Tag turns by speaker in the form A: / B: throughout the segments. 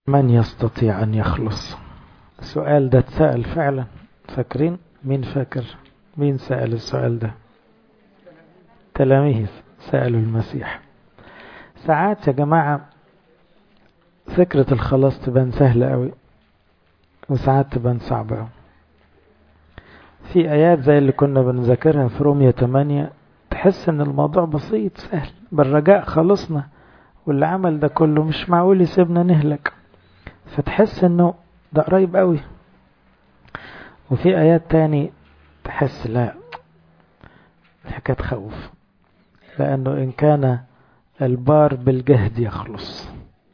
A: من يستطيع أن يخلص السؤال ده اتسأل فعلا فاكرين مين فاكر مين سأل السؤال ده تلاميذ سألوا المسيح ساعات يا جماعة فكرة الخلاص تبان سهلة قوي وساعات تبان صعبة قوي في آيات زي اللي كنا بنذاكرها في رومية 8 تحس ان الموضوع بسيط سهل بالرجاء خلصنا واللي عمل ده كله مش معقول يسيبنا نهلك فتحس انه ده قريب قوي وفي آيات تاني تحس لا الحكاية تخوف لأنه إن كان البار بالجهد يخلص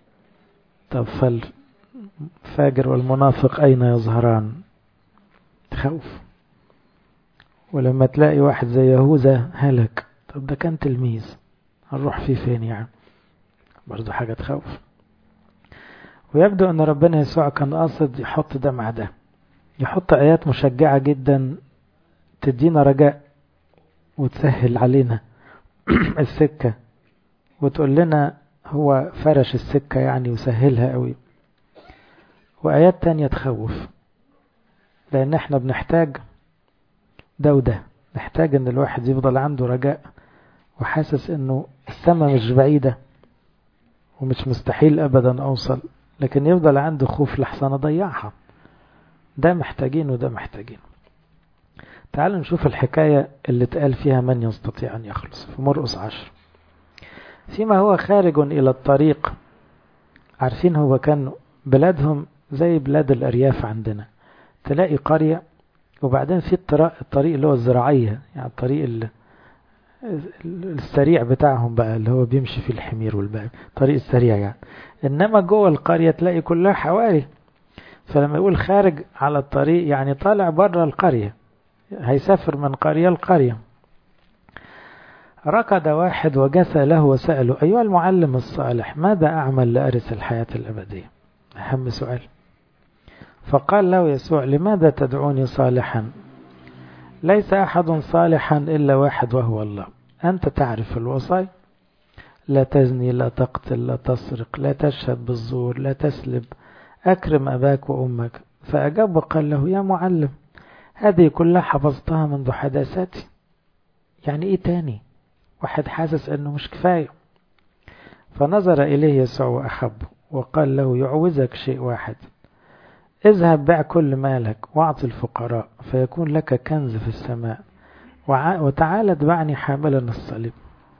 A: طب فالفاجر والمنافق أين يظهران تخوف ولما تلاقي واحد زي يهوذا هلك طب ده كان تلميذ هنروح فيه فين يعني برضو حاجة تخوف ويبدو أن ربنا يسوع كان قاصد يحط ده مع ده يحط آيات مشجعة جدا تدينا رجاء وتسهل علينا السكة وتقول لنا هو فرش السكة يعني وسهلها قوي وآيات تانية تخوف لأن احنا بنحتاج ده وده نحتاج ان الواحد يفضل عنده رجاء وحاسس انه السماء مش بعيدة ومش مستحيل ابدا اوصل لكن يفضل عنده خوف لحسن اضيعها ده محتاجين وده محتاجين تعالوا نشوف الحكاية اللي اتقال فيها من يستطيع أن يخلص في مرقس عشر فيما هو خارج إلى الطريق عارفين هو كان بلادهم زي بلاد الأرياف عندنا تلاقي قرية وبعدين في الطريق, الطريق اللي هو الزراعية يعني الطريق السريع بتاعهم بقى اللي هو بيمشي فيه الحمير والبقى الطريق السريع يعني إنما جوه القرية تلاقي كلها حواري فلما يقول خارج على الطريق يعني طالع بره القرية هيسافر من قرية لقرية ركض واحد وجثى له وسأله أيها المعلم الصالح ماذا أعمل لأرث الحياة الأبدية أهم سؤال فقال له يسوع لماذا تدعوني صالحا ليس أحد صالحا إلا واحد وهو الله أنت تعرف الوصايا لا تزني لا تقتل لا تسرق لا تشهد بالزور لا تسلب أكرم أباك وأمك فأجاب وقال له يا معلم هذه كلها حفظتها منذ حداثتي يعني إيه تاني واحد حاسس أنه مش كفاية فنظر إليه يسوع وأحبه وقال له يعوزك شيء واحد اذهب بع كل مالك واعط الفقراء فيكون لك كنز في السماء وتعال اتبعني حاملا الصليب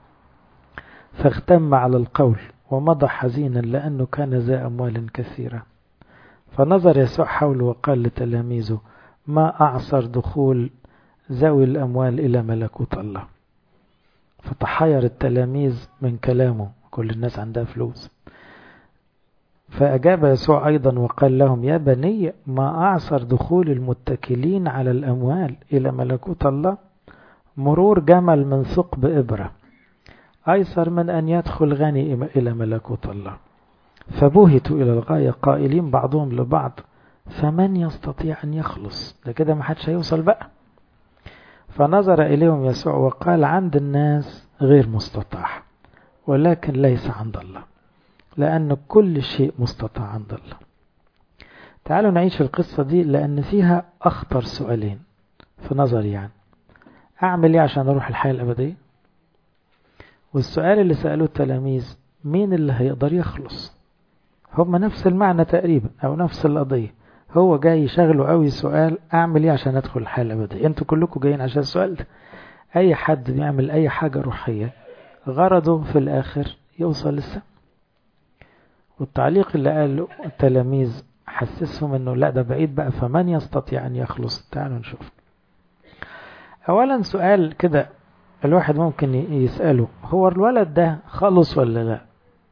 A: فاغتم على القول ومضى حزينا لأنه كان ذا أموال كثيرة فنظر يسوع حوله وقال لتلاميذه ما أعصر دخول ذوي الأموال إلى ملكوت الله فتحير التلاميذ من كلامه كل الناس عندها فلوس فأجاب يسوع أيضا وقال لهم يا بني ما أعصر دخول المتكلين على الأموال إلى ملكوت الله مرور جمل من ثقب إبرة أيسر من أن يدخل غني إلى ملكوت الله فبهتوا إلى الغاية قائلين بعضهم لبعض فمن يستطيع أن يخلص ده كده ما حدش هيوصل بقى فنظر إليهم يسوع وقال عند الناس غير مستطاع ولكن ليس عند الله لأن كل شيء مستطاع عند الله تعالوا نعيش القصة دي لأن فيها أخطر سؤالين في نظري يعني أعمل إيه عشان أروح الحياة الأبدية والسؤال اللي سألوه التلاميذ مين اللي هيقدر يخلص هما نفس المعنى تقريبا أو نفس القضية هو جاي يشغله قوي سؤال أعمل إيه عشان أدخل الحياة الأبدية أنتوا كلكم جايين عشان السؤال ده أي حد بيعمل أي حاجة روحية غرضه في الآخر يوصل للسما والتعليق اللي قاله التلاميذ حسسهم انه لا ده بعيد بقى فمن يستطيع ان يخلص تعالوا نشوف اولا سؤال كده الواحد ممكن يسأله هو الولد ده خلص ولا لا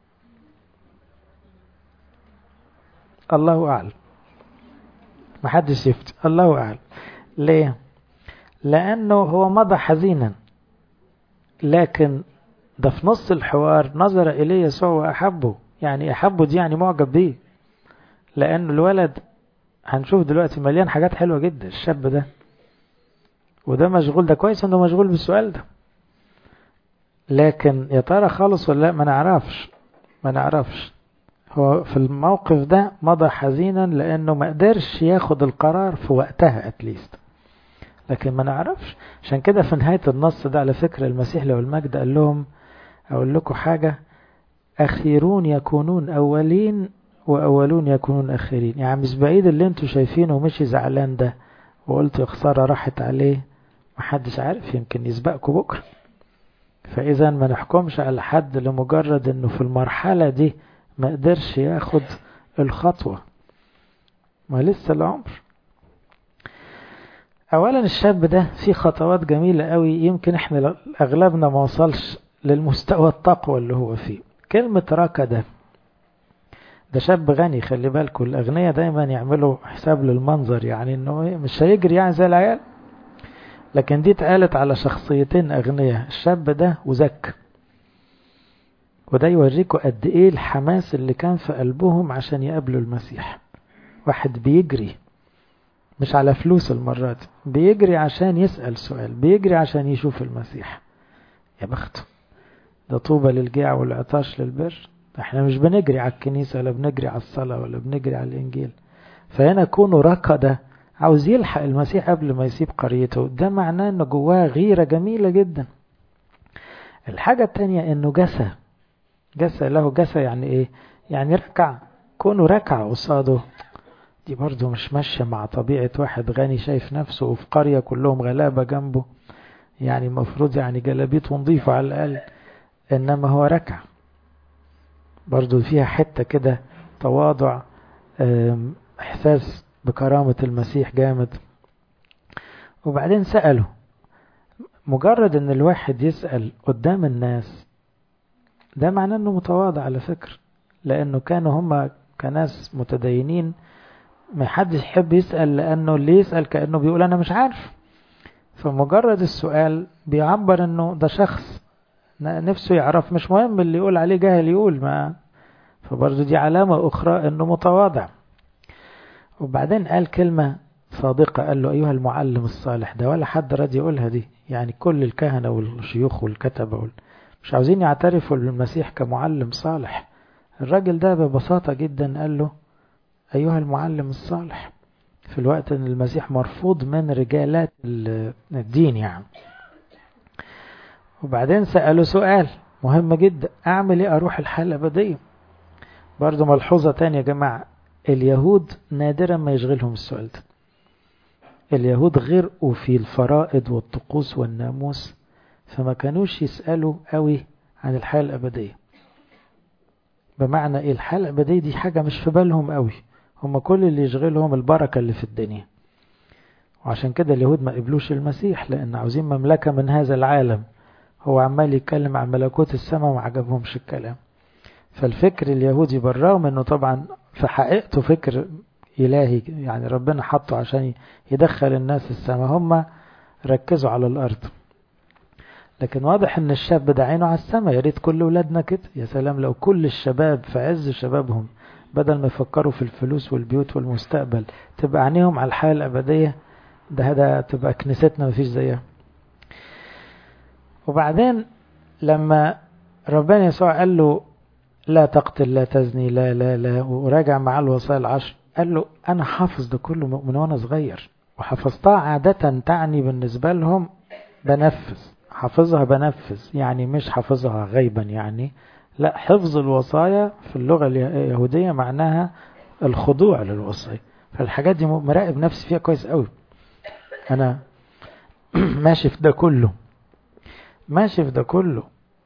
A: الله اعلم محدش يفتي الله اعلم ليه لانه هو مضى حزينا لكن ده في نص الحوار نظر اليه يسوع واحبه يعني أحبه دي يعني معجب بيه لأن الولد هنشوف دلوقتي مليان حاجات حلوة جدا الشاب ده وده مشغول ده كويس انه مشغول بالسؤال ده لكن يا ترى خالص ولا لا ما نعرفش ما نعرفش هو في الموقف ده مضى حزينا لأنه ما قدرش ياخد القرار في وقتها أتليست لكن ما نعرفش عشان كده في نهاية النص ده على فكرة المسيح لو المجد قال لهم أقول لكم حاجة أخيرون يكونون أولين وأولون يكونون أخيرين يعني مش بعيد اللي انتوا شايفينه ومشي زعلان ده وقلت يا خسارة راحت عليه محدش عارف يمكن يسبقكم بكرة فإذا ما نحكمش على حد لمجرد انه في المرحلة دي ما قدرش ياخد الخطوة ما لسه العمر اولا الشاب ده في خطوات جميلة قوي يمكن احنا اغلبنا ما وصلش للمستوى التقوى اللي هو فيه كلمة ركض ده شاب غني خلي بالكم الاغنياء دايما يعملوا حساب للمنظر يعني انه مش هيجري يعني زي العيال لكن دي اتقالت على شخصيتين اغنياء الشاب ده وزك وده يوريكم قد ايه الحماس اللي كان في قلبهم عشان يقابلوا المسيح واحد بيجري مش على فلوس المرة دي بيجري عشان يسأل سؤال بيجري عشان يشوف المسيح يا بخته ده طوبى للجيع والعطاش للبر احنا مش بنجري على الكنيسة ولا بنجري على الصلاة ولا بنجري على الإنجيل فهنا كونه ركض عاوز يلحق المسيح قبل ما يسيب قريته ده معناه انه جواه غيرة جميلة جدا الحاجة التانية انه جسى جسى له جسى يعني ايه يعني ركع كونه ركع قصاده دي برضه مش ماشية مع طبيعة واحد غني شايف نفسه وفي قرية كلهم غلابة جنبه يعني المفروض يعني جلابيته نظيفة على الأقل إنما هو ركع برضه فيها حتة كده تواضع إحساس بكرامة المسيح جامد وبعدين سأله مجرد إن الواحد يسأل قدام الناس ده معناه إنه متواضع على فكرة لأنه كانوا هما كناس متدينين ما حدش يحب يسأل لأنه اللي يسأل كأنه بيقول أنا مش عارف فمجرد السؤال بيعبر أنه ده شخص نفسه يعرف مش مهم اللي يقول عليه جاهل يقول ما فبرضه دي علامة أخرى أنه متواضع وبعدين قال كلمة صادقة قال له أيها المعلم الصالح ده ولا حد راضي يقولها دي يعني كل الكهنة والشيوخ والكتبة وال... مش عاوزين يعترفوا بالمسيح كمعلم صالح الراجل ده ببساطة جدا قال له أيها المعلم الصالح في الوقت أن المسيح مرفوض من رجالات الدين يعني وبعدين سأله سؤال مهم جدا أعمل إيه أروح الحياة الأبدية برضو ملحوظة تانية يا جماعة اليهود نادرا ما يشغلهم السؤال ده اليهود غرقوا في الفرائض والطقوس والناموس فما كانوش يسألوا قوي عن الحياة الأبدية بمعنى إيه الحياة الأبدية دي حاجة مش في بالهم قوي هم كل اللي يشغلهم البركة اللي في الدنيا وعشان كده اليهود ما قبلوش المسيح لأن عاوزين مملكة من هذا العالم هو عمال يتكلم عن ملكوت السماء وما عجبهمش الكلام فالفكر اليهودي بالرغم انه طبعا في حقيقته فكر إلهي يعني ربنا حطه عشان يدخل الناس السماء هم ركزوا على الأرض لكن واضح ان الشاب ده عينه على السماء يا ريت كل ولادنا كده يا سلام لو كل الشباب في عز شبابهم بدل ما يفكروا في الفلوس والبيوت والمستقبل تبقى عينيهم على الحياة الأبدية ده ده تبقى كنيستنا مفيش زيها وبعدين لما ربنا يسوع قال له لا تقتل لا تزني لا لا لا وراجع مع الوصايا العشر قال له أنا حافظ ده كله من وأنا صغير وحفظتها عادة تعني بالنسبة لهم بنفذ حافظها بنفذ يعني مش حافظها غيبا يعني لا حفظ الوصايا في اللغة اليهودية معناها الخضوع للوصايا فالحاجات دي مراقب نفسي فيها كويس قوي أنا ماشي في ده كله ماشي في ده كله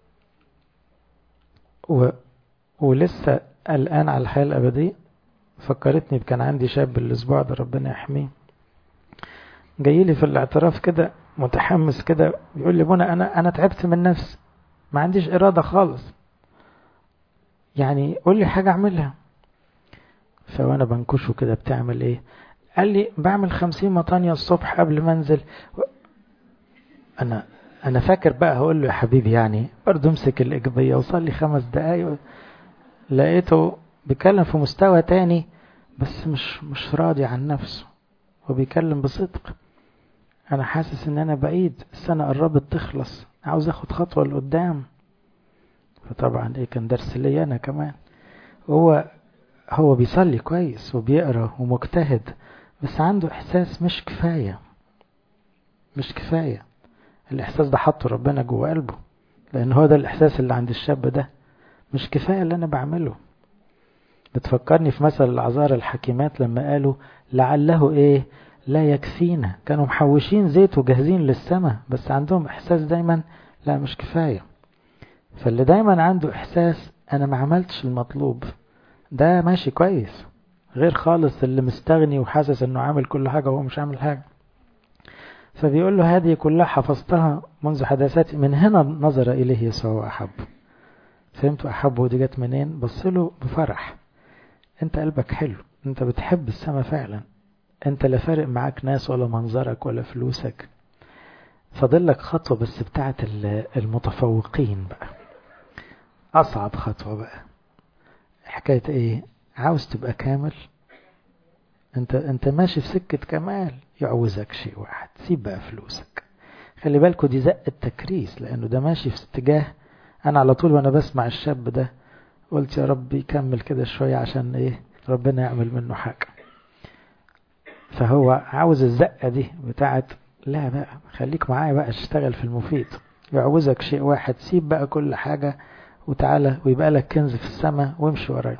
A: و... ولسه قلقان على الحياة الأبدية فكرتني كان عندي شاب الأسبوع ده ربنا يحميه جاي لي في الاعتراف كده متحمس كده بيقول لي بنا أنا أنا تعبت من نفسي ما عنديش إرادة خالص يعني قول لي حاجة أعملها فوانا بنكشه كده بتعمل إيه قال لي بعمل خمسين مطانية الصبح قبل ما انزل أنا أنا فاكر بقى هقول له يا حبيبي يعني برضه امسك الإقضية وصلي خمس دقايق لقيته بيتكلم في مستوى تاني بس مش مش راضي عن نفسه وبيكلم بصدق أنا حاسس إن أنا بعيد السنة قربت تخلص عاوز أخد خطوة لقدام فطبعا إيه كان درس لي أنا كمان هو هو بيصلي كويس وبيقرا ومجتهد بس عنده احساس مش كفايه مش كفايه الاحساس ده حطه ربنا جوه قلبه لان هو ده الاحساس اللي عند الشاب ده مش كفايه اللي انا بعمله بتفكرني في مثل العذار الحكيمات لما قالوا لعله ايه لا يكفينا كانوا محوشين زيت وجاهزين للسماء بس عندهم احساس دايما لا مش كفايه فاللي دايما عنده احساس انا ما عملتش المطلوب ده ماشي كويس غير خالص اللي مستغني وحاسس انه عامل كل حاجه وهو مش عامل حاجه فبيقول له هذه كلها حفظتها منذ حداثتي من هنا نظر اليه يسوع واحب فهمتوا احبه دي جت منين بص له بفرح انت قلبك حلو انت بتحب السما فعلا انت لا فارق معاك ناس ولا منظرك ولا فلوسك فاضل لك خطوة بس بتاعت المتفوقين بقى أصعب خطوة بقى حكاية إيه عاوز تبقى كامل أنت أنت ماشي في سكة كمال يعوزك شيء واحد سيب بقى فلوسك خلي بالكوا دي زق التكريس لأنه ده ماشي في اتجاه أنا على طول وأنا بسمع الشاب ده قلت يا رب يكمل كده شوية عشان إيه ربنا يعمل منه حاجة فهو عاوز الزقة دي بتاعت لا بقى خليك معايا بقى اشتغل في المفيد يعوزك شيء واحد سيب بقى كل حاجة وتعالى ويبقى لك كنز في السماء وامشي ورايا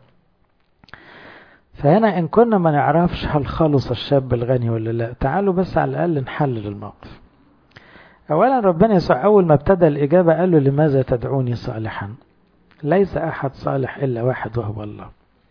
A: فهنا إن كنا ما نعرفش هل خلص الشاب الغني ولا لا تعالوا بس على الأقل نحلل الموقف أولا ربنا يسوع أول ما ابتدى الإجابة قال له لماذا تدعوني صالحا ليس أحد صالح إلا واحد وهو الله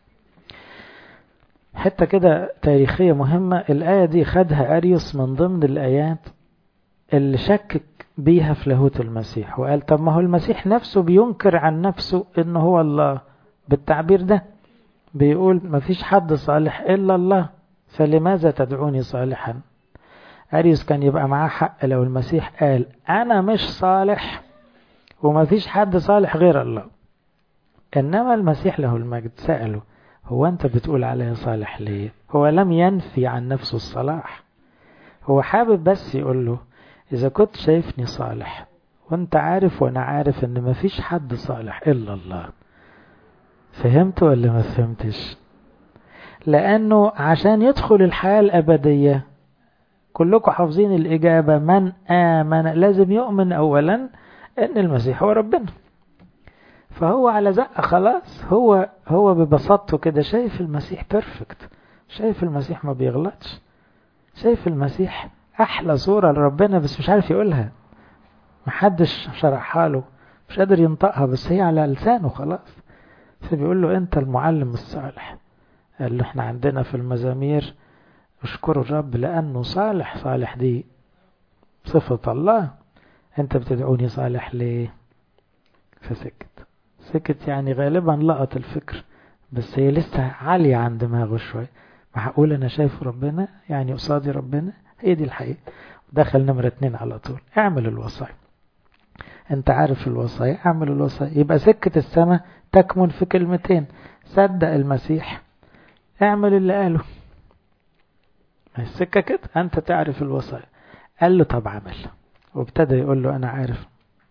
A: حتة كده تاريخية مهمة الآية دي خدها أريوس من ضمن الآيات اللي شكك بيها في لاهوت المسيح وقال طب ما هو المسيح نفسه بينكر عن نفسه إن هو الله بالتعبير ده بيقول ما فيش حد صالح إلا الله فلماذا تدعوني صالحا أريوس كان يبقى معاه حق لو المسيح قال أنا مش صالح وما فيش حد صالح غير الله إنما المسيح له المجد سأله هو أنت بتقول عليه صالح ليه هو لم ينفي عن نفسه الصلاح هو حابب بس يقول له إذا كنت شايفني صالح وانت عارف وانا عارف ان مفيش حد صالح الا الله فهمت ولا ما فهمتش لانه عشان يدخل الحياة الابدية كلكم حافظين الاجابة من امن لازم يؤمن اولا ان المسيح هو ربنا فهو على زقة خلاص هو هو ببساطته كده شايف المسيح بيرفكت شايف المسيح ما بيغلطش شايف المسيح احلى صورة لربنا بس مش عارف يقولها محدش شرحها له مش قادر ينطقها بس هي على لسانه خلاص فبيقول له انت المعلم الصالح قال له احنا عندنا في المزامير اشكروا الرب لانه صالح صالح دي صفة الله انت بتدعوني صالح ليه فسكت سكت يعني غالبا لقط الفكر بس هي لسه عالية عن دماغه شوي معقول انا شايف ربنا يعني قصادي ربنا هي دي الحقيقة دخل نمرة اتنين على طول اعمل الوصايا انت عارف الوصايا اعمل الوصايا يبقى سكة السماء تكمن في كلمتين صدق المسيح اعمل اللي قاله ما السكة كده انت تعرف الوصايا قال له طب عمل وابتدى يقول له انا عارف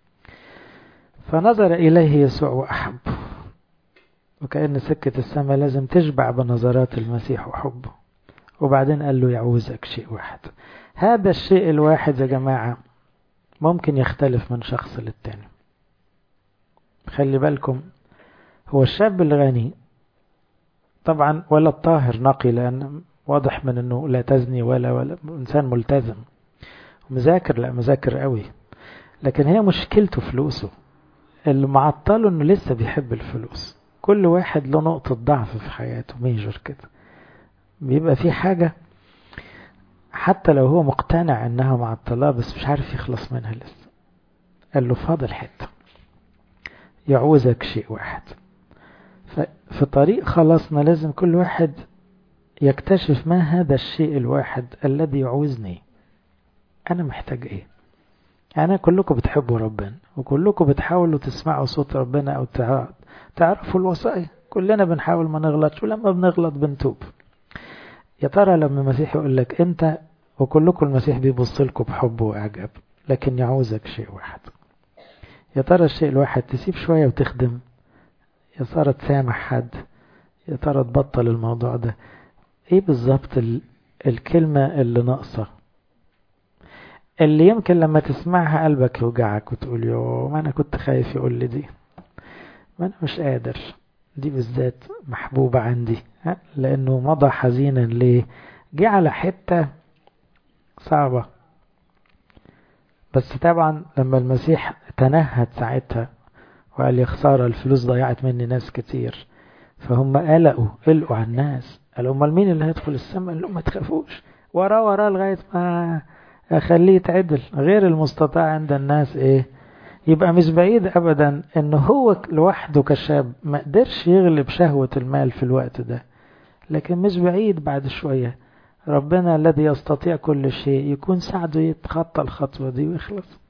A: فنظر إليه يسوع وأحب وكأن سكة السماء لازم تشبع بنظرات المسيح وحبه وبعدين قال له يعوزك شيء واحد هذا الشيء الواحد يا جماعة ممكن يختلف من شخص للتاني خلي بالكم هو الشاب الغني طبعا ولا الطاهر نقي لأن واضح من أنه لا تزني ولا, ولا إنسان ملتزم مذاكر لا مذاكر قوي لكن هي مشكلته فلوسه اللي معطله انه لسه بيحب الفلوس كل واحد له نقطة ضعف في حياته ميجر كده بيبقى في حاجة حتى لو هو مقتنع انها معطلاه بس مش عارف يخلص منها لسه قال له فاضل حتة يعوزك شيء واحد في طريق خلاصنا لازم كل واحد يكتشف ما هذا الشيء الواحد الذي يعوزني انا محتاج ايه يعني كلكم بتحبوا ربنا وكلكم بتحاولوا تسمعوا صوت ربنا أو تعرفوا الوصايا كلنا بنحاول ما نغلطش ولما بنغلط بنتوب يا ترى لما المسيح يقول لك أنت وكلكم المسيح بيبص لكم بحب وإعجاب لكن يعوزك شيء واحد يا ترى الشيء الواحد تسيب شوية وتخدم يا ترى تسامح حد يا ترى تبطل الموضوع ده ايه بالظبط ال... الكلمة اللي ناقصة اللي يمكن لما تسمعها قلبك يوجعك وتقول يو ما انا كنت خايف يقول لي دي ما انا مش قادر دي بالذات محبوبة عندي ها؟ لانه مضى حزينا ليه جه على حتة صعبة بس طبعا لما المسيح تنهد ساعتها وقال يا خسارة الفلوس ضيعت مني ناس كتير فهم قلقوا قلقوا على الناس قالوا امال مين اللي هيدخل السماء قال لهم ما تخافوش وراه وراه لغاية ما اخليه يتعدل غير المستطاع عند الناس ايه يبقى مش بعيد ابدا ان هو لوحده كشاب ما قدرش يغلب شهوة المال في الوقت ده لكن مش بعيد بعد شوية ربنا الذي يستطيع كل شيء يكون ساعده يتخطى الخطوة دي ويخلص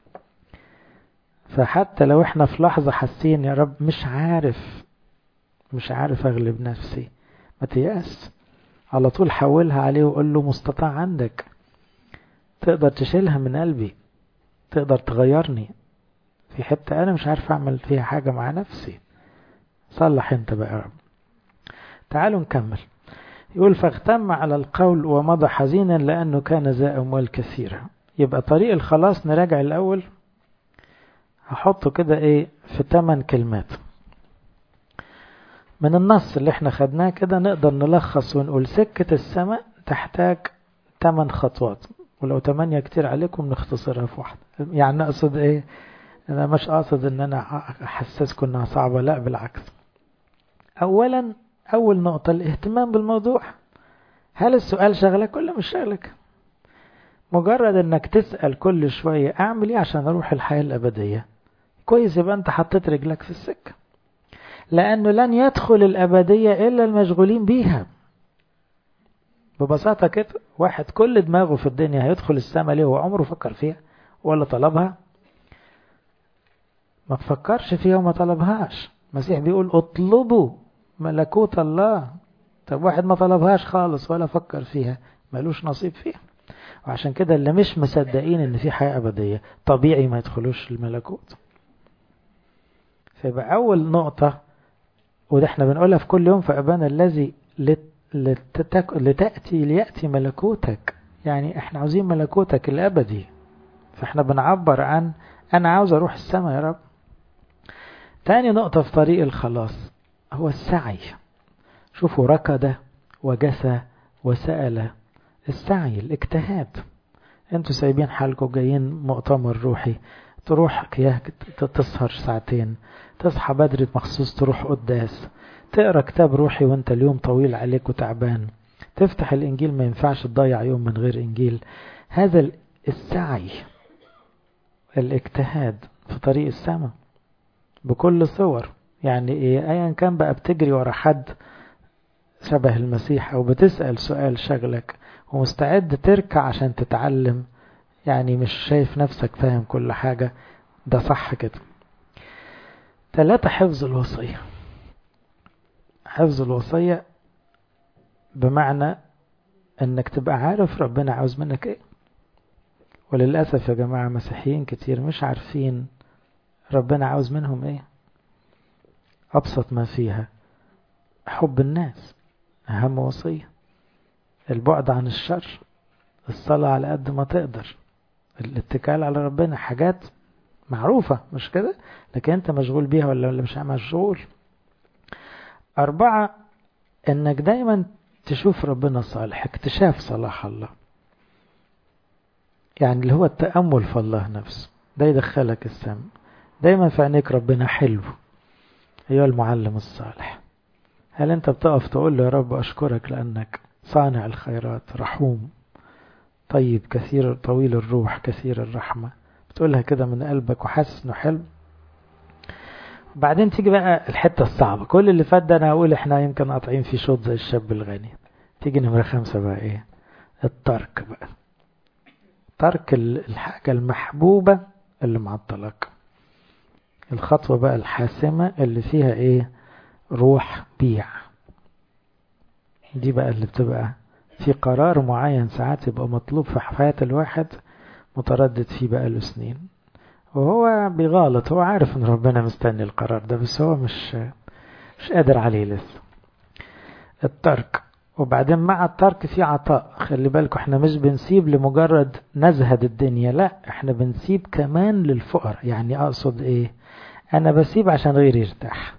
A: فحتى لو احنا في لحظة حاسين يا رب مش عارف مش عارف اغلب نفسي ما تيأس على طول حولها عليه وقول له مستطاع عندك تقدر تشيلها من قلبي تقدر تغيرني في حتة أنا مش عارف أعمل فيها حاجة مع نفسي صلح أنت بقى يا رب تعالوا نكمل يقول فاغتم على القول ومضى حزينا لأنه كان ذا أموال كثيرة يبقى طريق الخلاص نراجع الأول هحطه كده إيه في ثمان كلمات من النص اللي احنا خدناه كده نقدر نلخص ونقول سكة السماء تحتاج ثمان خطوات ولو تمانية كتير عليكم نختصرها في واحدة يعني أقصد إيه أنا مش قاصد إن أنا أحسسكم إنها صعبة لا بالعكس أولا أول نقطة الاهتمام بالموضوع هل السؤال شغلك ولا مش شغلك مجرد إنك تسأل كل شوية أعمل إيه عشان أروح الحياة الأبدية كويس يبقى أنت حطيت رجلك في السكة لأنه لن يدخل الأبدية إلا المشغولين بيها ببساطة كده واحد كل دماغه في الدنيا هيدخل السماء ليه وعمره فكر فيها ولا طلبها ما تفكرش فيها وما طلبهاش المسيح بيقول اطلبوا ملكوت الله طب واحد ما طلبهاش خالص ولا فكر فيها ملوش نصيب فيها وعشان كده اللي مش مصدقين ان في حياة ابدية طبيعي ما يدخلوش الملكوت فيبقى اول نقطة وده احنا بنقولها في كل يوم في ابانا الذي لتتك... لتأتي ليأتي ملكوتك يعني احنا عاوزين ملكوتك الأبدي فاحنا بنعبر عن أنا عاوز أروح السماء يا رب تاني نقطة في طريق الخلاص هو السعي شوفوا ركض وجسى وسأل السعي الاجتهاد انتوا سايبين حالكم جايين مؤتمر روحي تروح كياه تسهر ساعتين تصحى بدري مخصوص تروح قداس تقرا كتاب روحي وانت اليوم طويل عليك وتعبان تفتح الانجيل ما ينفعش تضيع يوم من غير انجيل هذا السعي الاجتهاد في طريق السماء بكل صور يعني ايه ايا كان بقى بتجري ورا حد شبه المسيح او بتسأل سؤال شغلك ومستعد تركع عشان تتعلم يعني مش شايف نفسك فاهم كل حاجة ده صح كده ثلاثة حفظ الوصية حفظ الوصية بمعنى انك تبقى عارف ربنا عاوز منك ايه وللأسف يا جماعة مسيحيين كتير مش عارفين ربنا عاوز منهم ايه أبسط ما فيها حب الناس أهم وصية البعد عن الشر الصلاة على قد ما تقدر الاتكال على ربنا حاجات معروفة مش كده لكن انت مشغول بيها ولا مش مشغول أربعة إنك دايما تشوف ربنا صالح اكتشاف صلاح الله يعني اللي هو التأمل في الله نفسه ده يدخلك السماء دايما في عينيك ربنا حلو أيها المعلم الصالح هل أنت بتقف تقول له يا رب أشكرك لأنك صانع الخيرات رحوم طيب كثير طويل الروح كثير الرحمة بتقولها كده من قلبك وحاسس انه حلو بعدين تيجي بقى الحتة الصعبة كل اللي فات ده انا هقول احنا يمكن قاطعين في شوط زي الشاب الغني تيجي نمرة خمسة بقى ايه الترك بقى ترك الحاجة المحبوبة اللي معطلك الخطوة بقى الحاسمة اللي فيها ايه روح بيع دي بقى اللي بتبقى في قرار معين ساعات يبقى مطلوب في حياة الواحد متردد فيه بقى له سنين وهو بيغالط هو عارف ان ربنا مستني القرار ده بس هو مش مش قادر عليه لسه الترك وبعدين مع الترك في عطاء خلي بالكم احنا مش بنسيب لمجرد نزهد الدنيا لا احنا بنسيب كمان للفقر يعني اقصد ايه انا بسيب عشان غيري يرتاح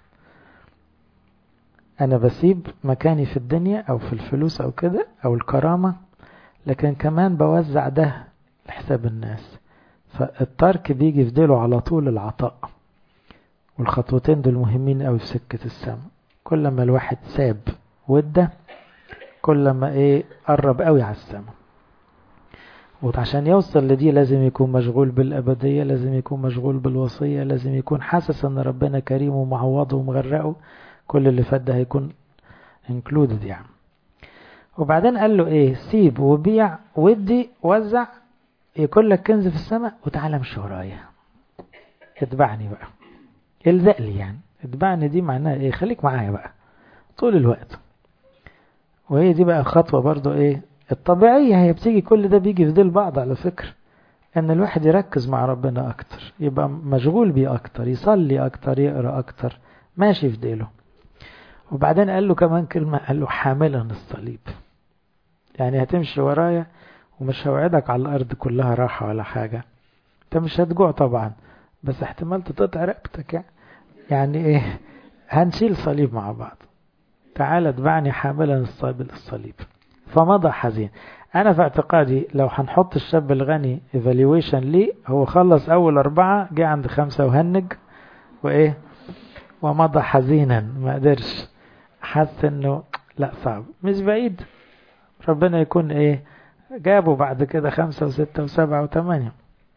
A: انا بسيب مكاني في الدنيا او في الفلوس او كده او الكرامة لكن كمان بوزع ده لحساب الناس فالترك بيجي يفضله على طول العطاء والخطوتين دول مهمين قوي في سكة السماء كل ما الواحد ساب وده كل ما ايه قرب قوي على السماء وعشان يوصل لدي لازم يكون مشغول بالأبدية لازم يكون مشغول بالوصية لازم يكون حاسس ان ربنا كريم ومعوضه ومغرقه كل اللي فات ده هيكون included يعني وبعدين قال له ايه سيب وبيع ودي وزع يكون لك كنز في السماء وتعالى امشي ورايا اتبعني بقى الزق لي يعني اتبعني دي معناها ايه خليك معايا بقى طول الوقت وهي دي بقى الخطوة برضو ايه الطبيعية هي بتيجي كل ده بيجي في ديل بعض على فكرة ان الواحد يركز مع ربنا اكتر يبقى مشغول بيه اكتر يصلي اكتر يقرأ اكتر ماشي في ديله وبعدين قال له كمان كلمة قال له حاملا الصليب يعني هتمشي ورايا ومش هوعدك على الارض كلها راحة ولا حاجة انت مش هتجوع طبعا بس احتمال تقطع رقبتك يعني يعني ايه هنشيل صليب مع بعض تعال اتبعني حاملا الصليب فمضى حزين انا في اعتقادي لو هنحط الشاب الغني ايفالويشن ليه هو خلص اول اربعة جه عند خمسة وهنج وايه ومضى حزينا ما قدرش حس انه لا صعب مش بعيد ربنا يكون ايه جابوا بعد كده خمسة وستة وسبعة وثمانية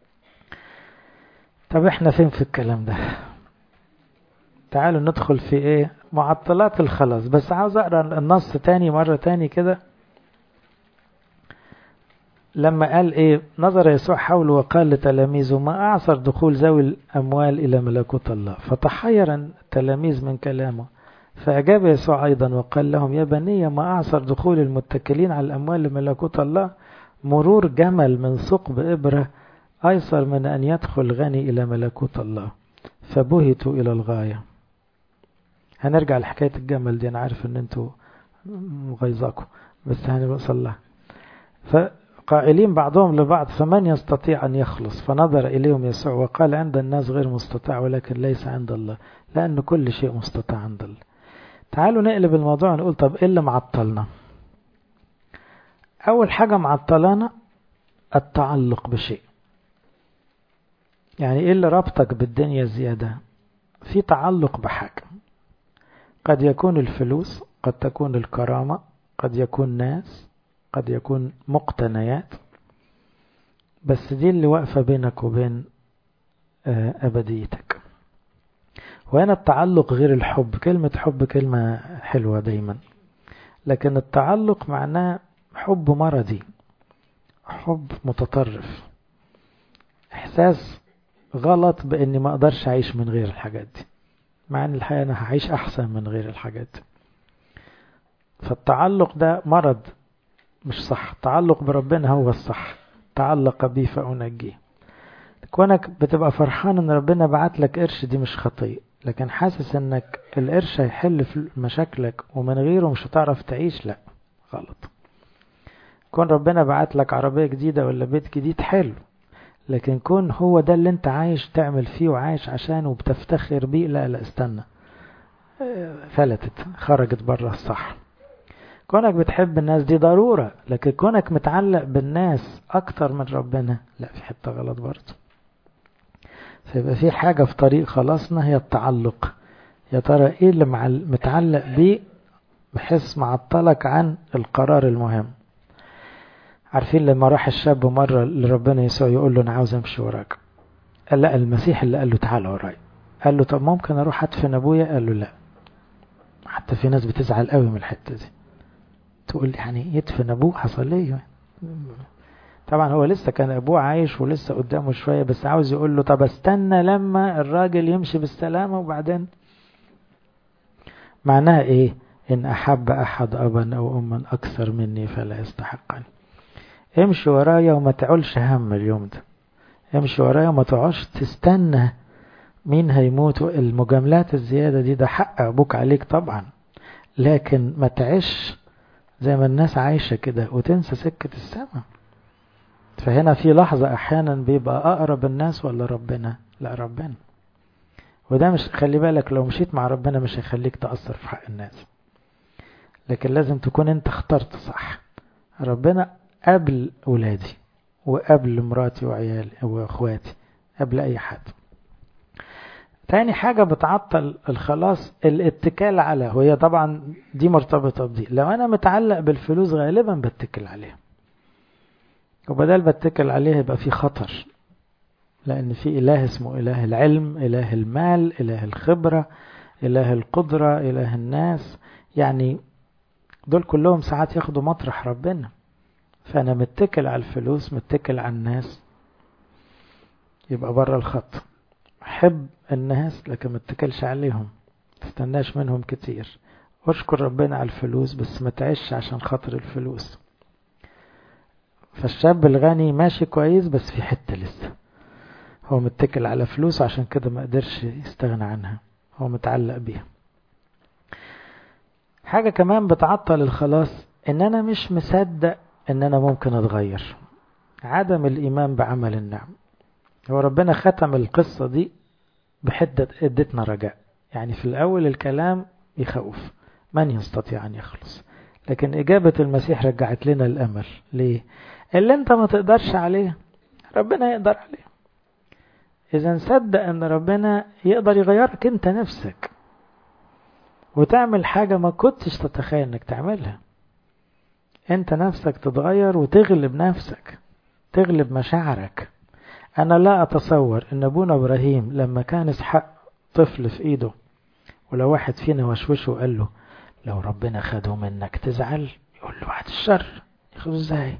A: طب احنا فين في الكلام ده تعالوا ندخل في ايه معطلات الخلاص بس عاوز اقرا النص تاني مرة تاني كده لما قال ايه نظر يسوع حوله وقال لتلاميذه ما اعصر دخول ذوي الاموال الى ملكوت الله فتحير التلاميذ من كلامه فاجاب يسوع ايضا وقال لهم يا بني ما اعصر دخول المتكلين على الاموال لملكوت الله مرور جمل من ثقب ابره ايسر من ان يدخل غني الى ملكوت الله فبهتوا الى الغايه هنرجع لحكايه الجمل دي انا عارف ان انتوا غيظاكم بس هنوصل لها قائلين بعضهم لبعض فمن يستطيع أن يخلص فنظر إليهم يسوع وقال عند الناس غير مستطاع ولكن ليس عند الله لأن كل شيء مستطاع عند الله تعالوا نقلب الموضوع ونقول طب إيه اللي معطلنا أول حاجة معطلانا التعلق بشيء يعني إيه اللي ربطك بالدنيا زيادة في تعلق بحاجة قد يكون الفلوس قد تكون الكرامة قد يكون ناس قد يكون مقتنيات بس دي اللي واقفة بينك وبين أبديتك وهنا التعلق غير الحب كلمة حب كلمة حلوة دايما لكن التعلق معناه حب مرضي حب متطرف إحساس غلط بإني ما أقدرش أعيش من غير الحاجات دي مع إن الحقيقة أنا هعيش أحسن من غير الحاجات دي فالتعلق ده مرض مش صح تعلق بربنا هو الصح تعلق بي فأنجيه كونك بتبقى فرحان ان ربنا بعت لك قرش دي مش خطية لكن حاسس انك القرش هيحل في مشاكلك ومن غيره مش هتعرف تعيش لا غلط كون ربنا بعت لك عربية جديدة ولا بيت جديد حلو لكن كون هو ده اللي انت عايش تعمل فيه وعايش عشانه وبتفتخر بيه لا لا استنى فلتت خرجت بره الصح كونك بتحب الناس دي ضرورة لكن كونك متعلق بالناس أكتر من ربنا لا في حتة غلط برضه فيبقى في حاجة في طريق خلاصنا هي التعلق يا ترى ايه اللي مع متعلق بيه بحيث معطلك عن القرار المهم عارفين لما راح الشاب مرة لربنا يسوع يقول له أنا عاوز أمشي وراك قال لا المسيح اللي قال له تعالى وراي قال له طب ممكن أروح أدفن أبويا قال له لا حتى في ناس بتزعل قوي من الحتة دي تقول لي يعني يدفن أبوه حصل ليه طبعا هو لسه كان أبوه عايش ولسه قدامه شوية بس عاوز يقول له طب استنى لما الراجل يمشي بالسلامة وبعدين معناها إيه إن أحب أحد أبا أو أما أكثر مني فلا يستحقني امشي ورايا وما تعولش هم اليوم ده امشي ورايا وما تقعدش تستنى مين هيموت المجاملات الزيادة دي ده حق أبوك عليك طبعا لكن ما تعيش زي ما الناس عايشة كده وتنسى سكة السماء فهنا في لحظة أحيانا بيبقى أقرب الناس ولا ربنا لا ربنا وده مش خلي بالك لو مشيت مع ربنا مش هيخليك تأثر في حق الناس لكن لازم تكون انت اخترت صح ربنا قبل ولادي وقبل مراتي وعيالي واخواتي قبل اي حد تاني حاجة بتعطل الخلاص الاتكال على وهي طبعا دي مرتبطة بدي لو انا متعلق بالفلوس غالبا بتكل عليها وبدل بتكل عليها يبقى في خطر لأن في إله اسمه إله العلم إله المال إله الخبرة إله القدرة إله الناس يعني دول كلهم ساعات ياخدوا مطرح ربنا فأنا متكل على الفلوس متكل على الناس يبقى بره الخط حب الناس لكن متكلش عليهم تستناش منهم كتير اشكر ربنا على الفلوس بس ما تعيش عشان خاطر الفلوس فالشاب الغني ماشي كويس بس في حتة لسه هو متكل على فلوس عشان كده ما قدرش يستغنى عنها هو متعلق بيها حاجة كمان بتعطل الخلاص ان انا مش مصدق ان انا ممكن اتغير عدم الايمان بعمل النعم هو ربنا ختم القصة دي بحدة ادتنا رجاء يعني في الاول الكلام يخوف من يستطيع ان يخلص لكن اجابة المسيح رجعت لنا الامل ليه اللي انت ما تقدرش عليه ربنا يقدر عليه إذا نصدق أن ربنا يقدر يغيرك أنت نفسك وتعمل حاجة ما كنتش تتخيل أنك تعملها أنت نفسك تتغير وتغلب نفسك تغلب مشاعرك أنا لا أتصور أن أبونا إبراهيم لما كان إسحاق طفل في إيده ولو واحد فينا وشوشه وقال له لو ربنا خده منك تزعل يقول له بعد الشر ياخده ازاي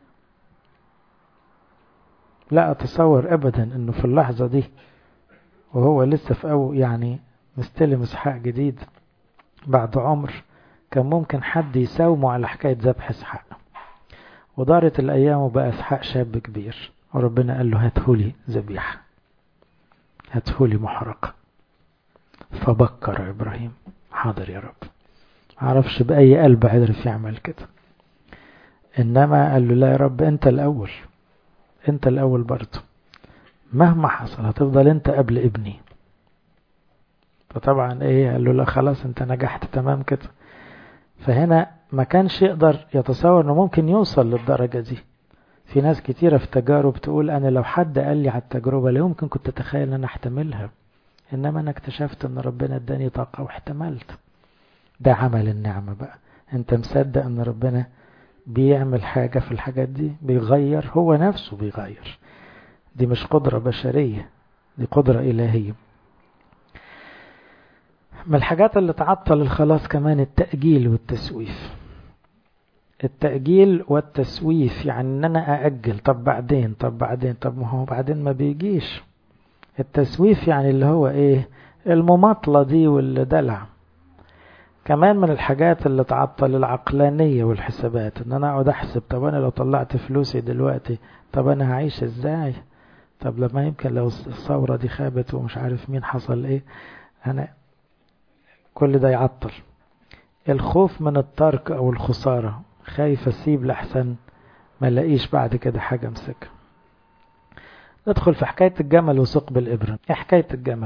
A: لا أتصور أبدا أنه في اللحظة دي وهو لسه في أو يعني مستلم إسحاق جديد بعد عمر كان ممكن حد يساومه على حكاية ذبح إسحاق ودارت الأيام وبقى إسحاق شاب كبير وربنا قال له هاتهولي ذبيحة هاتهولي محرقة فبكر إبراهيم حاضر يا رب معرفش بأي قلب عرف يعمل كده إنما قال له لا يا رب أنت الأول انت الاول برضه مهما حصل هتفضل انت قبل ابني فطبعا ايه قال له لا خلاص انت نجحت تمام كده فهنا ما كانش يقدر يتصور انه ممكن يوصل للدرجة دي في ناس كتيرة في تجارب تقول انا لو حد قال لي على التجربة لا يمكن كنت اتخيل ان انا احتملها انما انا اكتشفت ان ربنا اداني طاقة واحتملت ده عمل النعمة بقى انت مصدق ان ربنا بيعمل حاجة في الحاجات دي بيغير هو نفسه بيغير دي مش قدرة بشرية دي قدرة إلهية من الحاجات اللي تعطل الخلاص كمان التأجيل والتسويف التأجيل والتسويف يعني ان انا أأجل طب بعدين طب بعدين طب ما هو بعدين ما بيجيش التسويف يعني اللي هو ايه المماطلة دي والدلع كمان من الحاجات اللي تعطل العقلانية والحسابات ان انا اقعد احسب طب انا لو طلعت فلوسي دلوقتي طب انا هعيش ازاي طب لما يمكن لو الثورة دي خابت ومش عارف مين حصل ايه انا كل ده يعطل الخوف من الترك او الخسارة خايف اسيب لحسن ما لاقيش بعد كده حاجة امسكها ندخل في حكاية الجمل وثقب الإبرة ايه حكاية الجمل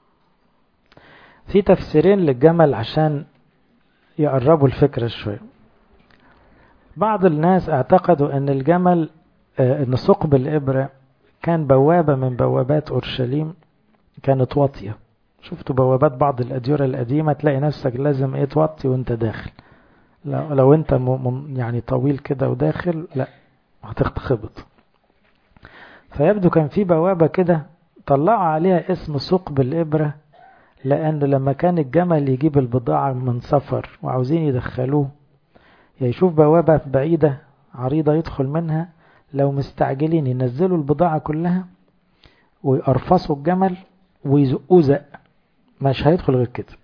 A: في تفسيرين للجمل عشان يقربوا الفكرة شوية بعض الناس اعتقدوا ان الجمل ان ثقب الإبرة كان بوابة من بوابات أورشليم كانت واطية شفتوا بوابات بعض الأديرة القديمة تلاقي نفسك لازم ايه توطي وانت داخل لو, لو انت م يعني طويل كده وداخل لا هتخبط فيبدو كان في بوابة كده طلعوا عليها اسم ثقب الإبرة لأن لما كان الجمل يجيب البضاعة من سفر وعاوزين يدخلوه يشوف بوابة بعيدة عريضة يدخل منها لو مستعجلين ينزلوا البضاعة كلها ويقرفصوا الجمل ويزقوه زق مش هيدخل غير كده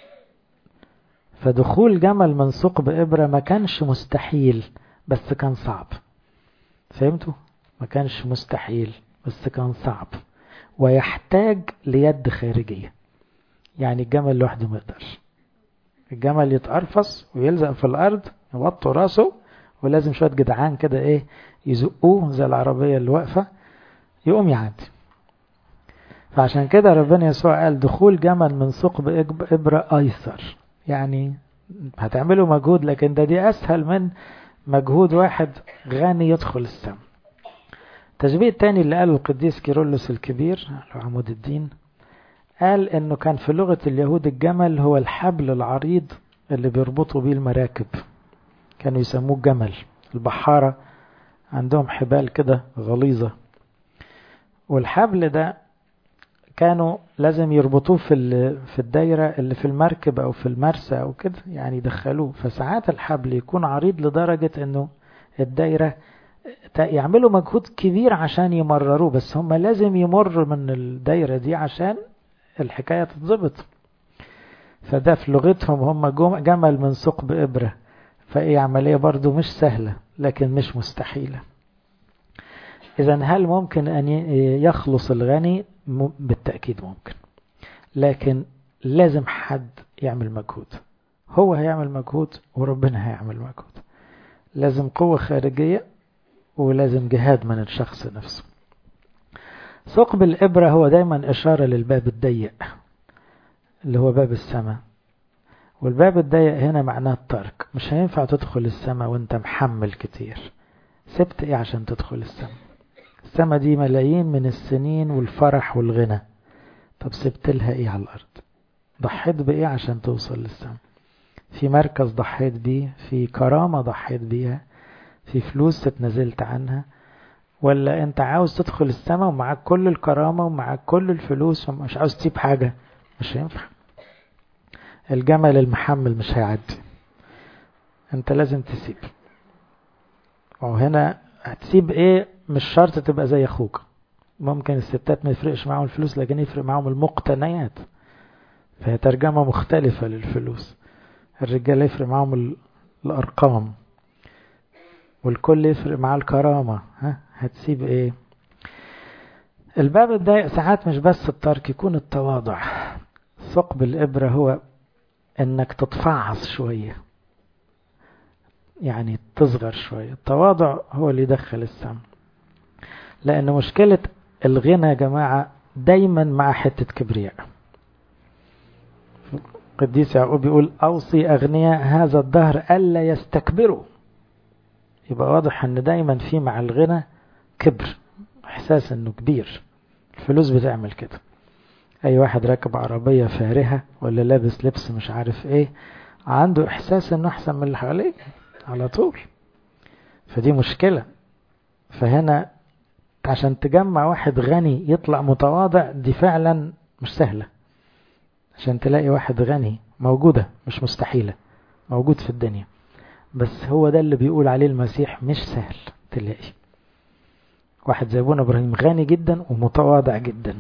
A: فدخول جمل من ثقب إبرة ما كانش مستحيل بس كان صعب فهمتوا؟ ما كانش مستحيل بس كان صعب ويحتاج ليد خارجية يعني الجمل لوحده ما يقدرش الجمل يتقرفص ويلزق في الأرض يوطوا راسه ولازم شوية جدعان كده إيه يزقوه زي العربية اللي واقفة يقوم يعدي فعشان كده ربنا يسوع قال دخول جمل من ثقب إبرة أيسر يعني هتعملوا مجهود لكن ده دي أسهل من مجهود واحد غني يدخل السماء التشبيه الثاني اللي قاله القديس كيرلس الكبير عمود الدين قال انه كان في لغة اليهود الجمل هو الحبل العريض اللي بيربطوا بيه المراكب كانوا يسموه جمل البحارة عندهم حبال كده غليظة والحبل ده كانوا لازم يربطوه في في الدايرة اللي في المركب أو في المرسى أو كده يعني يدخلوه فساعات الحبل يكون عريض لدرجة إنه الدايرة يعملوا مجهود كبير عشان يمرروه بس هم لازم يمر من الدايرة دي عشان الحكاية تتظبط فده في لغتهم هم جمل من ثقب إبرة فإيه عملية برضو مش سهلة لكن مش مستحيلة إذا هل ممكن أن يخلص الغني بالتأكيد ممكن لكن لازم حد يعمل مجهود هو هيعمل مجهود وربنا هيعمل مجهود لازم قوة خارجية ولازم جهاد من الشخص نفسه ثقب الإبرة هو دايما إشارة للباب الضيق اللي هو باب السماء والباب الضيق هنا معناه الترك مش هينفع تدخل السماء وانت محمل كتير سبت ايه عشان تدخل السماء السماء دي ملايين من السنين والفرح والغنى طب سبت لها ايه على الارض ضحيت بايه عشان توصل للسماء في مركز ضحيت بيه في كرامة ضحيت بيها في فلوس اتنزلت عنها ولا انت عاوز تدخل السماء ومعاك كل الكرامة ومعاك كل الفلوس ومش عاوز تسيب حاجة مش هينفع الجمل المحمل مش هيعدي انت لازم تسيب وهنا هتسيب ايه مش شرط تبقى زي اخوك ممكن الستات ما يفرقش معاهم الفلوس لكن يفرق معاهم المقتنيات فهي ترجمة مختلفة للفلوس الرجال يفرق معاهم الأرقام والكل يفرق معاه الكرامة ها هتسيب ايه الباب الضيق ساعات مش بس الترك يكون التواضع ثقب الإبرة هو انك تتفعص شوية يعني تصغر شوية التواضع هو اللي يدخل السم لأن مشكلة الغنى يا جماعة دايما مع حتة كبرياء قديس يعقوب يقول أوصي أغنياء هذا الدهر ألا يستكبروا يبقى واضح أن دايما في مع الغنى كبر إحساس أنه كبير الفلوس بتعمل كده أي واحد راكب عربية فارهة ولا لابس لبس مش عارف إيه عنده إحساس أنه أحسن من اللي حواليه على طول فدي مشكلة فهنا عشان تجمع واحد غني يطلع متواضع دي فعلا مش سهلة عشان تلاقي واحد غني موجودة مش مستحيلة موجود في الدنيا بس هو ده اللي بيقول عليه المسيح مش سهل تلاقي واحد زي ابونا ابراهيم غني جدا ومتواضع جدا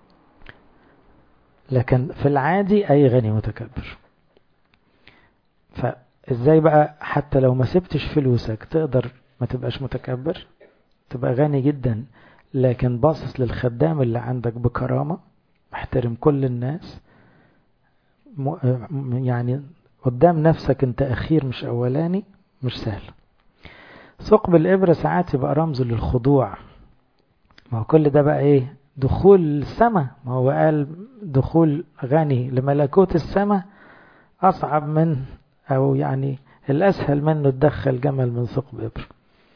A: لكن في العادي اي غني متكبر فازاي بقى حتى لو ما سبتش فلوسك تقدر ما تبقاش متكبر تبقى غني جدا لكن باصص للخدام اللي عندك بكرامة محترم كل الناس يعني قدام نفسك انت اخير مش اولاني مش سهل ثقب الابرة ساعات يبقى رمز للخضوع ما هو كل ده بقى ايه دخول السماء ما هو قال دخول غني لملكوت السماء اصعب من او يعني الاسهل منه تدخل جمل من ثقب ابر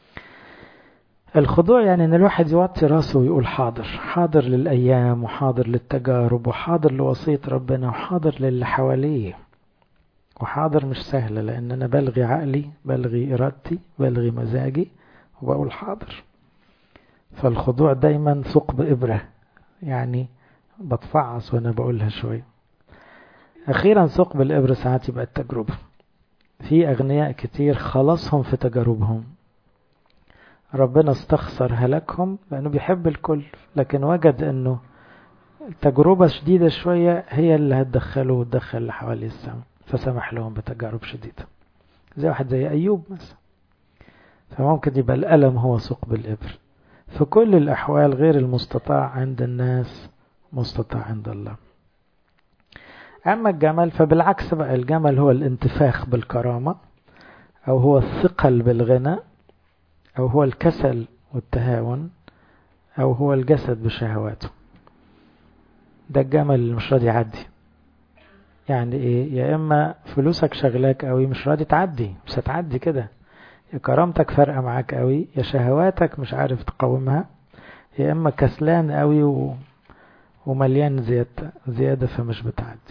A: الخضوع يعني ان الواحد يوطي راسه ويقول حاضر حاضر للايام وحاضر للتجارب وحاضر لوصية ربنا وحاضر للي حواليه وحاضر مش سهلة لان انا بلغي عقلي بلغي ارادتي بلغي مزاجي وبقول حاضر فالخضوع دايما ثقب ابرة يعني بتفعص وانا بقولها شوية اخيرا ثقب الابرة ساعات يبقى التجربة في اغنياء كتير خلصهم في تجاربهم ربنا استخسر هلاكهم لأنه بيحب الكل لكن وجد أنه تجربة شديدة شوية هي اللي هتدخله وتدخل اللي حواليه السماء فسمح لهم بتجارب شديدة زي واحد زي أيوب مثلا فممكن يبقى الألم هو ثقب الإبر في كل الأحوال غير المستطاع عند الناس مستطاع عند الله أما الجمل فبالعكس بقى الجمل هو الانتفاخ بالكرامة أو هو الثقل بالغنى أو هو الكسل والتهاون أو هو الجسد بشهواته ده الجمل اللي مش راضي يعدي يعني ايه يا اما فلوسك شغلاك قوي مش راضي تعدي مش هتعدي كده يا كرامتك فارقه معاك قوي يا شهواتك مش عارف تقاومها يا اما كسلان قوي و... ومليان زيادة زيادة فمش بتعدي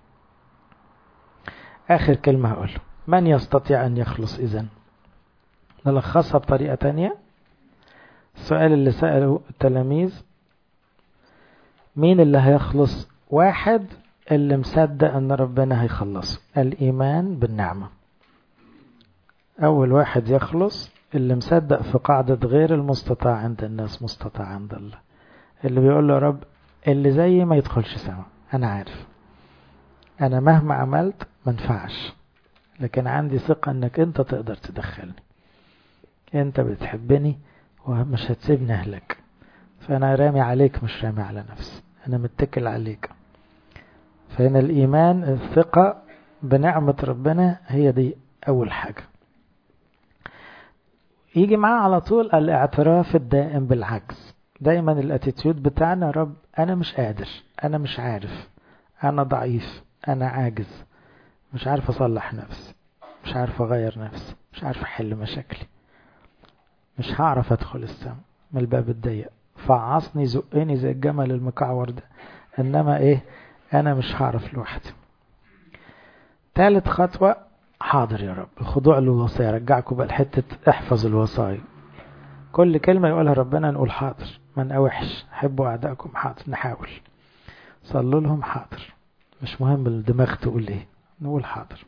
A: آخر كلمة هقول من يستطيع أن يخلص إذن نلخصها بطريقة تانية السؤال اللي سأله التلاميذ مين اللي هيخلص واحد اللي مصدق أن ربنا هيخلصه الإيمان بالنعمة أول واحد يخلص اللي مصدق في قاعدة غير المستطاع عند الناس مستطاع عند الله اللي بيقول له يا رب اللي زيي ما يدخلش سما أنا عارف أنا مهما عملت منفعش لكن عندي ثقة أنك أنت تقدر تدخلني أنت بتحبني ومش هتسيبني أهلك فأنا رامي عليك مش رامي على نفسي أنا متكل عليك فهنا الإيمان الثقة بنعمة ربنا هي دي أول حاجة يجي معاه على طول الاعتراف الدائم بالعجز دايما الاتيتيود بتاعنا يا رب أنا مش قادر أنا مش عارف أنا ضعيف أنا عاجز مش عارف أصلح نفسي مش عارف أغير نفسي مش عارف أحل مشاكلي مش هعرف أدخل السما من الباب الضيق فعصني زقني زي الجمل المكعور ده إنما إيه أنا مش هعرف لوحدي تالت خطوة حاضر يا رب الخضوع للوصايا رجعكم بقى لحتة احفظ الوصايا كل كلمة يقولها ربنا نقول حاضر ما نقوحش حبوا أعدائكم حاضر نحاول صلوا لهم حاضر مش مهم الدماغ تقول ايه نقول حاضر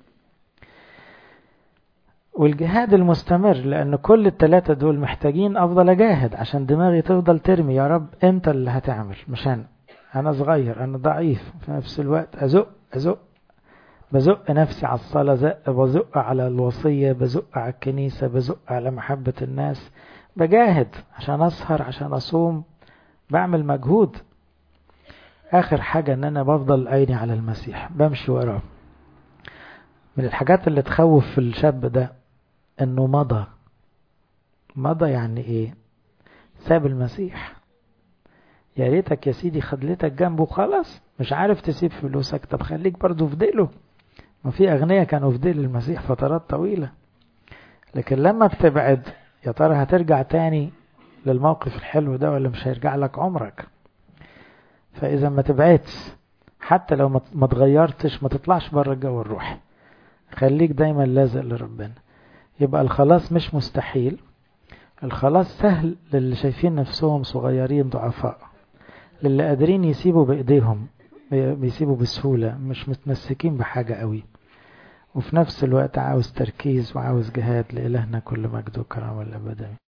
A: والجهاد المستمر لأن كل التلاتة دول محتاجين أفضل أجاهد عشان دماغي تفضل ترمي يا رب أنت اللي هتعمل مش أنا أنا صغير أنا ضعيف في نفس الوقت أزق أزق بزق نفسي على الصلاة زق بزق على الوصية بزق على الكنيسة بزق على محبة الناس بجاهد عشان أسهر عشان أصوم بعمل مجهود آخر حاجة أن أنا بفضل عيني على المسيح بمشي وراه من الحاجات اللي تخوف في الشاب ده أنه مضى مضى يعني إيه ساب المسيح يا ريتك يا سيدي خدلتك جنبه خلاص مش عارف تسيب فلوسك طب خليك برضه في دقله ما في أغنياء كانوا في دقل المسيح فترات طويلة لكن لما بتبعد يا ترى هترجع تاني للموقف الحلو ده ولا مش هيرجع لك عمرك فإذا ما تبعدش حتى لو ما تغيرتش ما تطلعش بره الجو الروحي خليك دايما لازق لربنا يبقى الخلاص مش مستحيل الخلاص سهل للي شايفين نفسهم صغيرين ضعفاء للي قادرين يسيبوا بإيديهم بيسيبوا بسهولة مش متمسكين بحاجة قوي وفي نفس الوقت عاوز تركيز وعاوز جهاد لإلهنا كل مجد وكرامة الأبدين